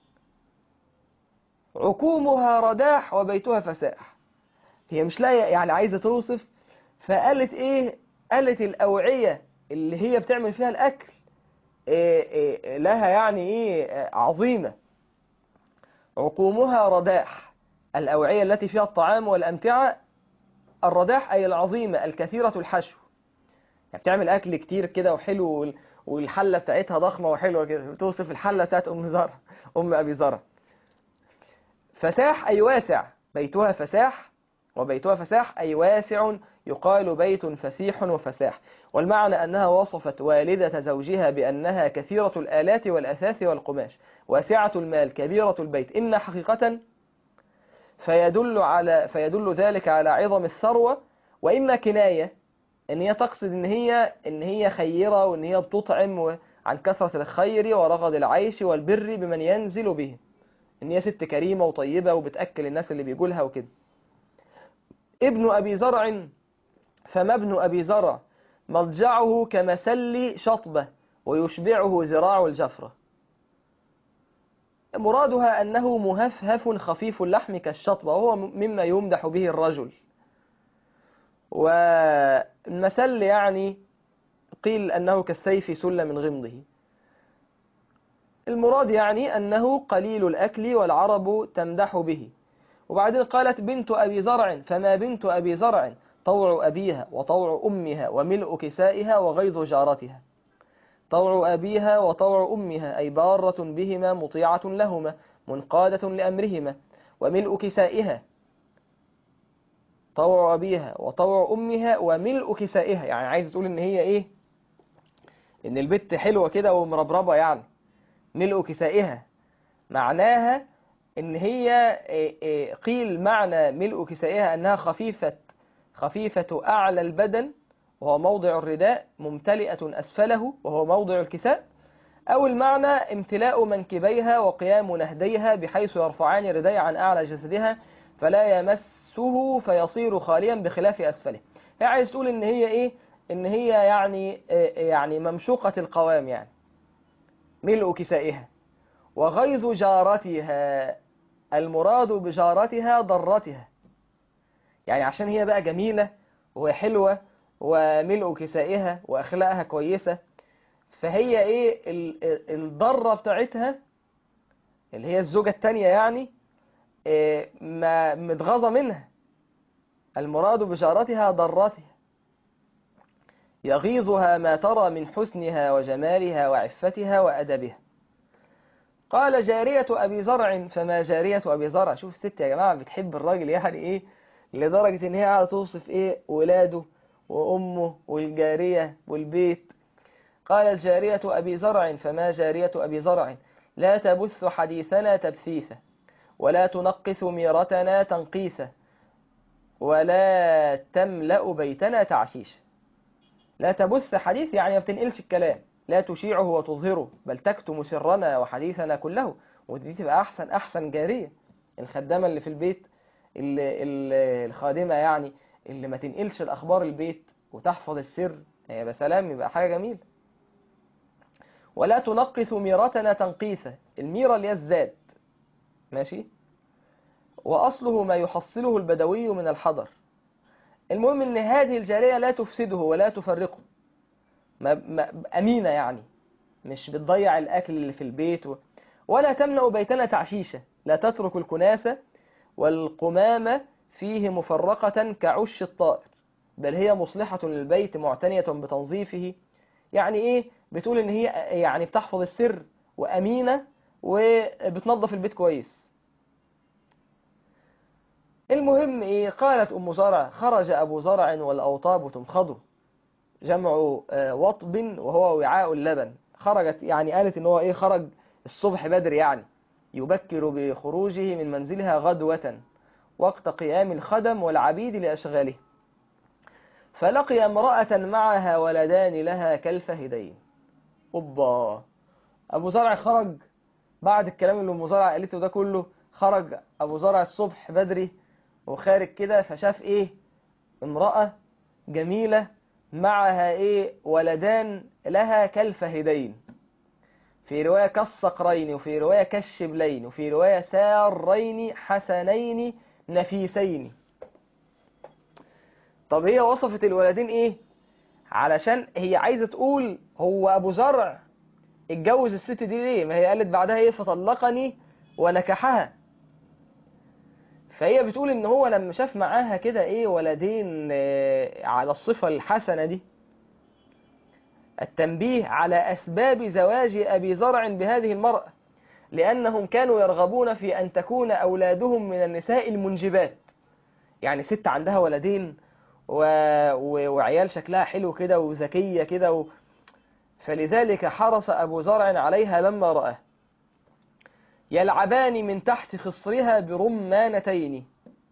عكومها رداح وبيتها فساح هي مش لاقيه يعني عايزه توصف فقالت ايه قالت الاوعيه اللي هي بتعمل فيها الاكل إيه إيه لها يعني ايه آه، عظيمه عقومها رداح الاوعيه التي فيها الطعام والامتعه الرداح اي العظيمه الكثيره الحشو يعني بتعمل اكل كتير كده وحلو وال- والحله بتاعتها ضخمه وحلوه كده بتوصف الحله بتاعت ام زرع ام ابي زرع فساح أي واسع بيتها فساح وبيتها فساح أي واسع يقال بيت فسيح وفساح والمعنى أنها وصفت والدة زوجها بأنها كثيرة الآلات والأثاث والقماش واسعة المال كبيرة البيت إن حقيقة فيدل على فيدل ذلك على عظم الثروة وإما كناية إن هي تقصد إن هي إن هي خيرة وإن هي بتطعم عن كثرة الخير ورغد العيش والبر بمن ينزل به ان هي ست كريمة وطيبة وبتأكل الناس اللي بيجوا لها وكده ابن أبي زرع فما ابن أبي زرع مضجعه كمسل شطبة ويشبعه ذراع الجفرة مرادها أنه مهفهف خفيف اللحم كالشطبة وهو مما يمدح به الرجل والمسل يعني قيل أنه كالسيف سل من غمضه المراد يعني أنه قليل الأكل والعرب تمدح به وبعدين قالت بنت أبي زرع فما بنت أبي زرع طوع أبيها وطوع أمها وملء كسائها وغيظ جارتها طوع أبيها وطوع أمها أي بارة بهما مطيعة لهما منقادة لأمرهما وملء كسائها طوع أبيها وطوع أمها وملء كسائها يعني عايز تقول إن هي إيه إن البت حلوة كده ومربربة يعني ملء كسائها معناها ان هي إيه إيه قيل معنى ملء كسائها انها خفيفة خفيفة اعلى البدن وهو موضع الرداء ممتلئة اسفله وهو موضع الكساء او المعنى امتلاء منكبيها وقيام نهديها بحيث يرفعان الرداء عن اعلى جسدها فلا يمسه فيصير خاليا بخلاف اسفله هي عايز تقول ان هي ايه ان هي يعني إيه يعني ممشوقة القوام يعني ملء كسائها وغيظ جارتها المراد بجارتها ضرتها يعني عشان هي بقى جميلة وحلوة وملء كسائها وأخلاقها كويسة فهي ايه ال- ال- الضرة بتاعتها اللي هي الزوجة التانية يعني إيه ما متغاظة منها المراد بجارتها ضرتها يغيظها ما ترى من حسنها وجمالها وعفتها وأدبها قال جارية أبي زرع فما جارية أبي زرع شوف الست يا جماعة بتحب الراجل يعني إيه لدرجة إن هي قاعدة توصف إيه ولاده وأمه والجارية والبيت قال الجارية أبي زرع فما جارية أبي زرع لا تبث حديثنا تبثيثا ولا تنقص ميرتنا تنقيسا ولا تملأ بيتنا تعشيشا لا تبث حديث يعني ما بتنقلش الكلام لا تشيعه وتظهره بل تكتم سرنا وحديثنا كله ودي تبقى أحسن أحسن جارية الخدامة اللي في البيت اللي اللي الخادمة يعني اللي ما تنقلش الأخبار البيت وتحفظ السر يبقى سلام يبقى حاجة جميلة ولا تنقص ميرتنا تنقيسا الميرة اللي هي الزاد ماشي وأصله ما يحصله البدوي من الحضر المهم ان هذه الجارية لا تفسده ولا تفرقه ما ما أمينة يعني مش بتضيع الأكل اللي في البيت و... ولا تملأ بيتنا تعشيشة لا تترك الكناسة والقمامة فيه مفرقة كعش الطائر بل هي مصلحة للبيت معتنية بتنظيفه يعني ايه بتقول ان هي يعني بتحفظ السر وأمينة وبتنظف البيت كويس المهم ايه قالت ام زرع خرج ابو زرع والاوطاب تمخضه جمع وطب وهو وعاء اللبن خرجت يعني قالت ان هو ايه خرج الصبح بدري يعني يبكر بخروجه من منزلها غدوة وقت قيام الخدم والعبيد لأشغاله فلقي امرأة معها ولدان لها كالفهدين أوبا أبو زرع خرج بعد الكلام اللي أم زرع قالته ده كله خرج أبو زرع الصبح بدري وخارج كده فشاف إيه امرأة جميلة معها إيه ولدان لها كالفهدين في رواية كالصقرين وفي رواية كالشبلين وفي رواية سارين حسنين نفيسين طب هي وصفت الولدين ايه علشان هي عايزة تقول هو ابو زرع اتجوز الست دي ليه ما هي قالت بعدها ايه فطلقني ونكحها فهي بتقول ان هو لما شاف معاها كده ايه ولدين على الصفة الحسنة دي التنبيه على أسباب زواج أبي زرع بهذه المرأة لأنهم كانوا يرغبون في أن تكون أولادهم من النساء المنجبات يعني ست عندها ولدين و... و... وعيال شكلها حلو كده وذكية كده و... فلذلك حرص أبو زرع عليها لما رأى يلعبان من تحت خصرها برمانتين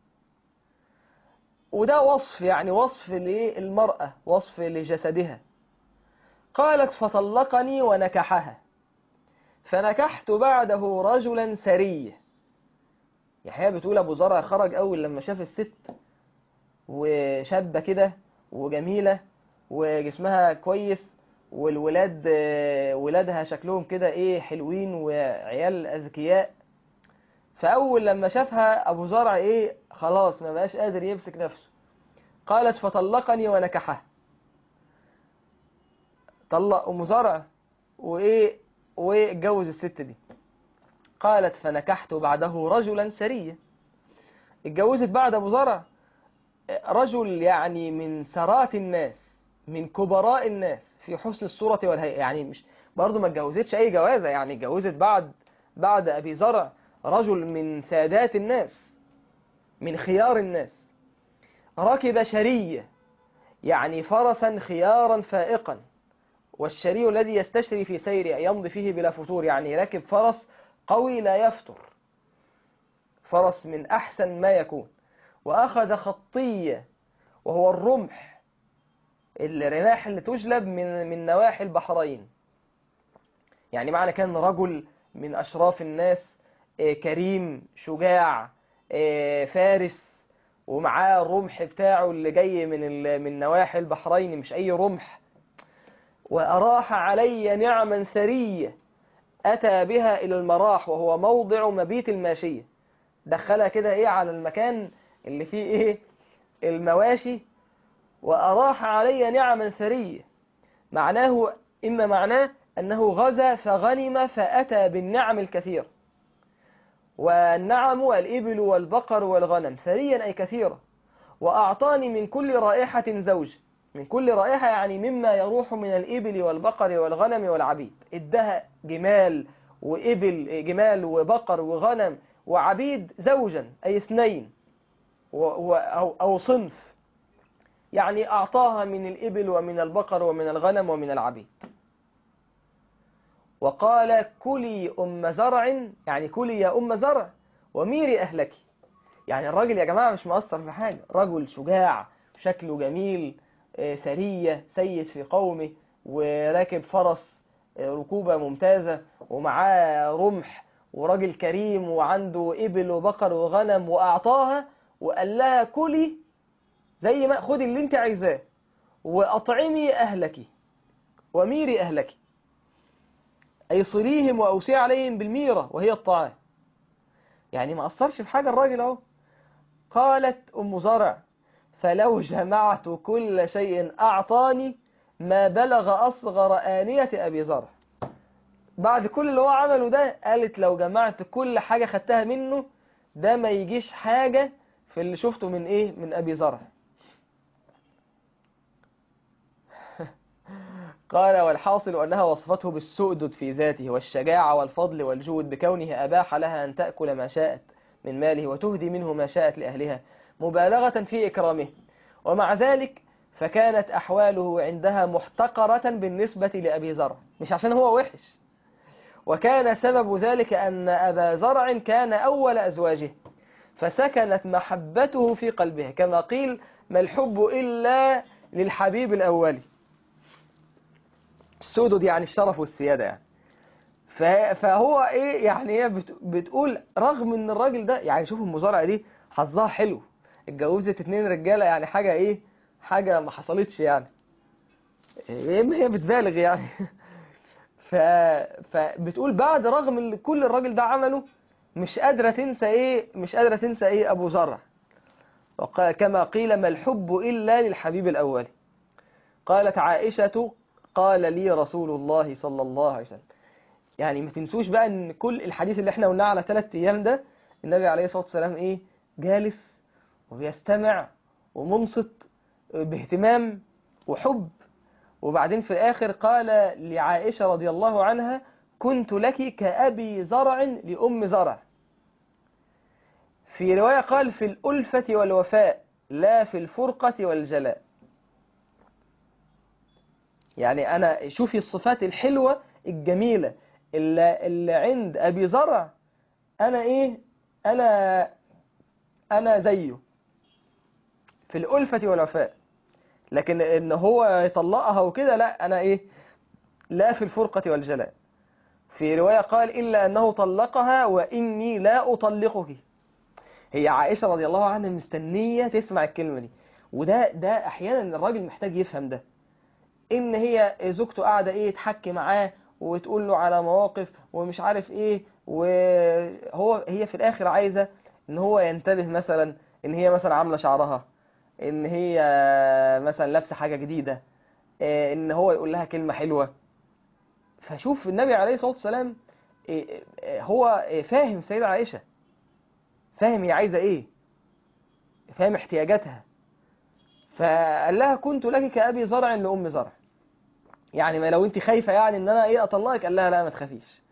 وده وصف يعني وصف للمرأة وصف لجسدها قالت فطلقني ونكحها فنكحت بعده رجلا سرية يحيى بتقول أبو زرع خرج أول لما شاف الست وشابة كده وجميلة وجسمها كويس والولاد ولادها شكلهم كده ايه حلوين وعيال اذكياء فاول لما شافها ابو زرع ايه خلاص ما بقاش قادر يمسك نفسه قالت فطلقني ونكحها طلق ام زرع وايه واتجوز الست دي قالت فنكحت بعده رجلا سريا اتجوزت بعد ابو زرع رجل يعني من سرات الناس من كبراء الناس في حسن الصورة والهيئة يعني مش برضه ما اتجوزتش اي جوازة يعني اتجوزت بعد بعد ابي زرع رجل من سادات الناس من خيار الناس ركب شرية يعني فرسا خيارا فائقا والشري الذي يستشري في سيره يمضي فيه بلا فتور يعني راكب فرس قوي لا يفتر فرس من أحسن ما يكون وأخذ خطية وهو الرمح الرماح اللي تجلب من من نواحي البحرين يعني معنى كان رجل من أشراف الناس كريم شجاع فارس ومعاه الرمح بتاعه اللي جاي من من نواحي البحرين مش أي رمح وأراح علي نعما ثرية أتى بها إلى المراح وهو موضع مبيت الماشية دخلها كده إيه على المكان اللي فيه إيه المواشي وأراح علي نعما ثرية معناه إما معناه أنه غزا فغنم فأتى بالنعم الكثير والنعم الإبل والبقر والغنم ثريا أي كثيرة وأعطاني من كل رائحة زوج من كل رائحة يعني مما يروح من الإبل والبقر والغنم والعبيد ادها جمال وإبل جمال وبقر وغنم وعبيد زوجا أي اثنين و أو, أو صنف يعني أعطاها من الإبل ومن البقر ومن الغنم ومن العبيد وقال كلي أم زرع يعني كلي يا أم زرع وميري أهلك يعني الراجل يا جماعة مش مقصر في حاجة رجل شجاع شكله جميل سرية سيد في قومه وراكب فرس ركوبة ممتازة ومعاه رمح وراجل كريم وعنده إبل وبقر وغنم وأعطاها وقال لها كلي زي ما خدي اللي انت عايزاه وأطعمي أهلك وميري أهلك أي صليهم وأوسي عليهم بالميرة وهي الطعام يعني ما أثرش في حاجة الراجل اهو قالت أم زرع فلو جمعت كل شيء أعطاني ما بلغ أصغر آنية أبي زرع بعد كل اللي هو عمله ده قالت لو جمعت كل حاجة خدتها منه ده ما يجيش حاجة في اللي شفته من ايه من ابي زرع قال والحاصل أنها وصفته بالسؤدد في ذاته والشجاعة والفضل والجود بكونه أباح لها أن تأكل ما شاءت من ماله وتهدي منه ما شاءت لأهلها مبالغة في إكرامه ومع ذلك فكانت أحواله عندها محتقرة بالنسبة لأبي زرع مش عشان هو وحش وكان سبب ذلك أن أبا زرع كان أول أزواجه فسكنت محبته في قلبها كما قيل ما الحب إلا للحبيب الأولي السودد يعني الشرف والسيادة يعني فهو ايه يعني هي بتقول رغم ان الراجل ده يعني شوف المزارعة دي حظها حلو اتجوزت اتنين رجالة يعني حاجة ايه حاجة ما حصلتش يعني يا اما هي بتبالغ يعني ف... فبتقول بعد رغم اللي كل الراجل ده عمله مش قادرة تنسى ايه مش قادرة تنسى ايه ابو زرع كما قيل ما الحب الا للحبيب الاولي قالت عائشة قال لي رسول الله صلى الله عليه وسلم يعني ما تنسوش بقى ان كل الحديث اللي احنا قلناه على ثلاث ايام ده النبي عليه الصلاة والسلام ايه جالس وبيستمع ومنصت باهتمام وحب وبعدين في الاخر قال لعائشة رضي الله عنها كنت لك كأبي زرع لأم زرع في رواية قال في الألفة والوفاء لا في الفرقة والجلاء يعني أنا شوفي الصفات الحلوة الجميلة اللي, اللي عند أبي زرع أنا إيه أنا أنا زيه في الألفة والوفاء لكن إن هو يطلقها وكده لا أنا إيه لا في الفرقة والجلاء في رواية قال إلا أنه طلقها وإني لا أطلقك هي عائشة رضي الله عنها مستنية تسمع الكلمة دي وده ده أحيانا الراجل محتاج يفهم ده ان هي زوجته قاعده ايه تحكي معاه وتقول له على مواقف ومش عارف ايه وهو هي في الاخر عايزه ان هو ينتبه مثلا ان هي مثلا عامله شعرها ان هي مثلا لابسه حاجه جديده ان هو يقول لها كلمه حلوه فشوف النبي عليه الصلاه والسلام هو فاهم سيدة عائشه فاهم هي عايزه ايه فاهم احتياجاتها فقال لها كنت لك كأبي زرع لأم زرع يعني ما لو انت خايفة يعني ان انا ايه اطلقك قال لها لا ما تخافيش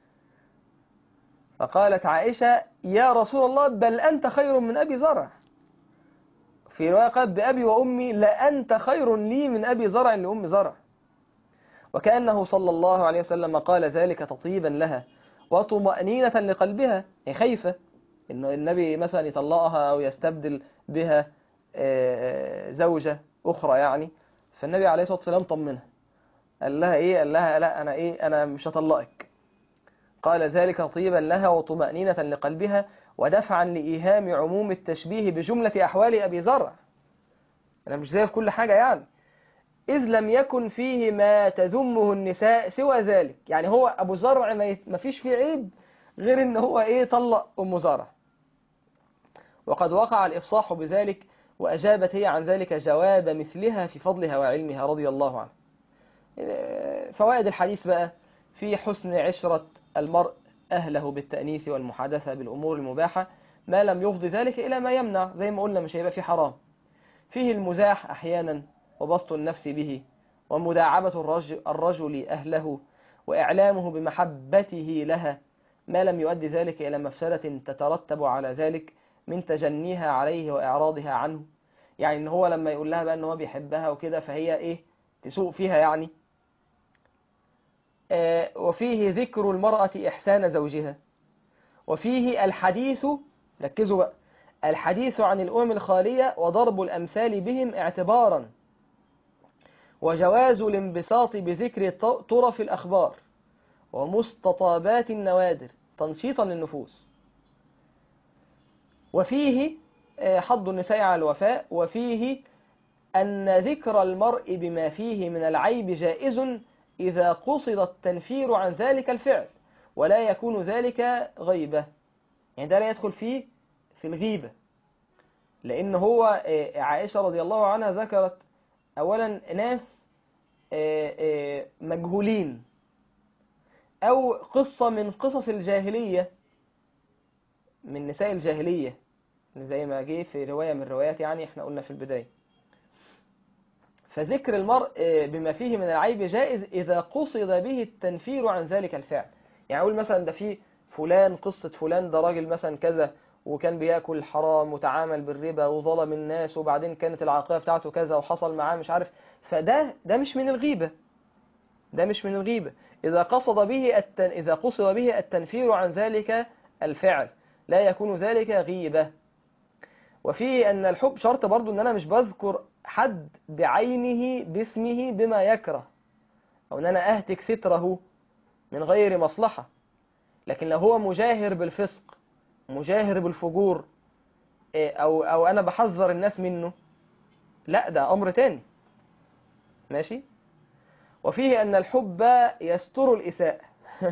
فقالت عائشة يا رسول الله بل انت خير من ابي زرع في رواية قالت بأبي وأمي لأنت خير لي من أبي زرع لأم زرع وكأنه صلى الله عليه وسلم قال ذلك تطيبا لها وطمأنينة لقلبها هي خايفة إن النبي مثلا يطلقها أو يستبدل بها زوجة أخرى يعني فالنبي عليه الصلاة والسلام طمنها قال لها إيه قال لها لا أنا إيه أنا مش هطلقك قال ذلك طيبا لها وطمأنينة لقلبها ودفعا لإيهام عموم التشبيه بجملة أحوال أبي زرع أنا مش زي في كل حاجة يعني إذ لم يكن فيه ما تذمه النساء سوى ذلك يعني هو أبو زرع ما فيش فيه عيب غير إن هو إيه طلق أم زرع وقد وقع الإفصاح بذلك وأجابت هي عن ذلك جواب مثلها في فضلها وعلمها رضي الله عنها فوائد الحديث بقى في حسن عشرة المرء أهله بالتأنيث والمحادثة بالأمور المباحة ما لم يفضي ذلك إلى ما يمنع زي ما قلنا مش هيبقى في حرام فيه المزاح أحيانا وبسط النفس به ومداعبة الرجل, الرجل أهله وإعلامه بمحبته لها ما لم يؤدي ذلك إلى مفسدة تترتب على ذلك من تجنيها عليه وإعراضها عنه يعني إن هو لما يقول لها بقى إن هو بيحبها وكده فهي إيه تسوق فيها يعني آه وفيه ذكر المرأة إحسان زوجها وفيه الحديث ركزوا بقى الحديث عن الأمم الخالية وضرب الأمثال بهم اعتبارا وجواز الانبساط بذكر طرف الأخبار ومستطابات النوادر تنشيطا للنفوس وفيه حض النساء على الوفاء وفيه أن ذكر المرء بما فيه من العيب جائز إذا قصد التنفير عن ذلك الفعل ولا يكون ذلك غيبة يعني ده لا يدخل فيه في الغيبة لأن هو عائشة رضي الله عنها ذكرت أولا ناس مجهولين أو قصة من قصص الجاهلية من نساء الجاهلية زي ما جه في رواية من الروايات يعني احنا قلنا في البداية فذكر المرء بما فيه من العيب جائز إذا قصد به التنفير عن ذلك الفعل يعني أقول مثلا ده في فلان قصة فلان ده راجل مثلا كذا وكان بياكل حرام وتعامل بالربا وظلم الناس وبعدين كانت العاقبة بتاعته كذا وحصل معاه مش عارف فده ده مش من الغيبة ده مش من الغيبة إذا قصد به التن... إذا قصد به التنفير عن ذلك الفعل لا يكون ذلك غيبة وفيه أن الحب شرط برضو أن أنا مش بذكر حد بعينه باسمه بما يكره أو أن أنا أهتك ستره من غير مصلحة لكن لو هو مجاهر بالفسق مجاهر بالفجور أو, أو أنا بحذر الناس منه لا ده أمر تاني ماشي وفيه أن الحب يستر الإساءة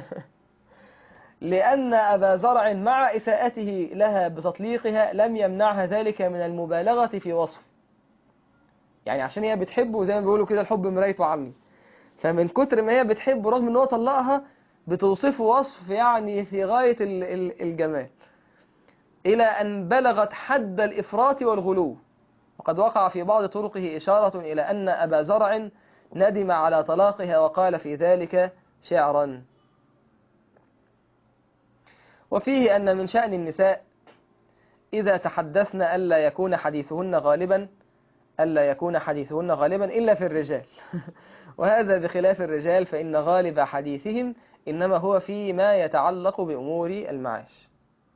لأن أبا زرع مع إساءته لها بتطليقها لم يمنعها ذلك من المبالغة في وصف يعني عشان هي بتحبه زي ما بيقولوا كده الحب مراية عمي فمن كتر ما هي بتحبه رغم ان هو طلقها بتوصفه وصف يعني في غاية الجمال إلى أن بلغت حد الإفراط والغلو وقد وقع في بعض طرقه إشارة إلى أن أبا زرع ندم على طلاقها وقال في ذلك شعرا وفيه أن من شأن النساء إذا تحدثن ألا يكون حديثهن غالبا ألا يكون حديثهن غالبا إلا في الرجال وهذا بخلاف الرجال فإن غالب حديثهم إنما هو فيما يتعلق بأمور المعاش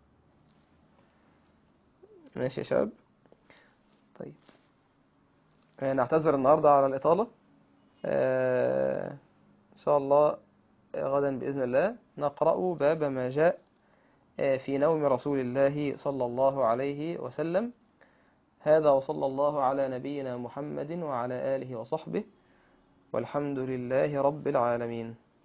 ماشي يا شباب طيب نعتذر النهاردة على الإطالة آه إن شاء الله غدا بإذن الله نقرأ باب ما جاء في نوم رسول الله صلى الله عليه وسلم هذا وصلى الله على نبينا محمد وعلى آله وصحبه والحمد لله رب العالمين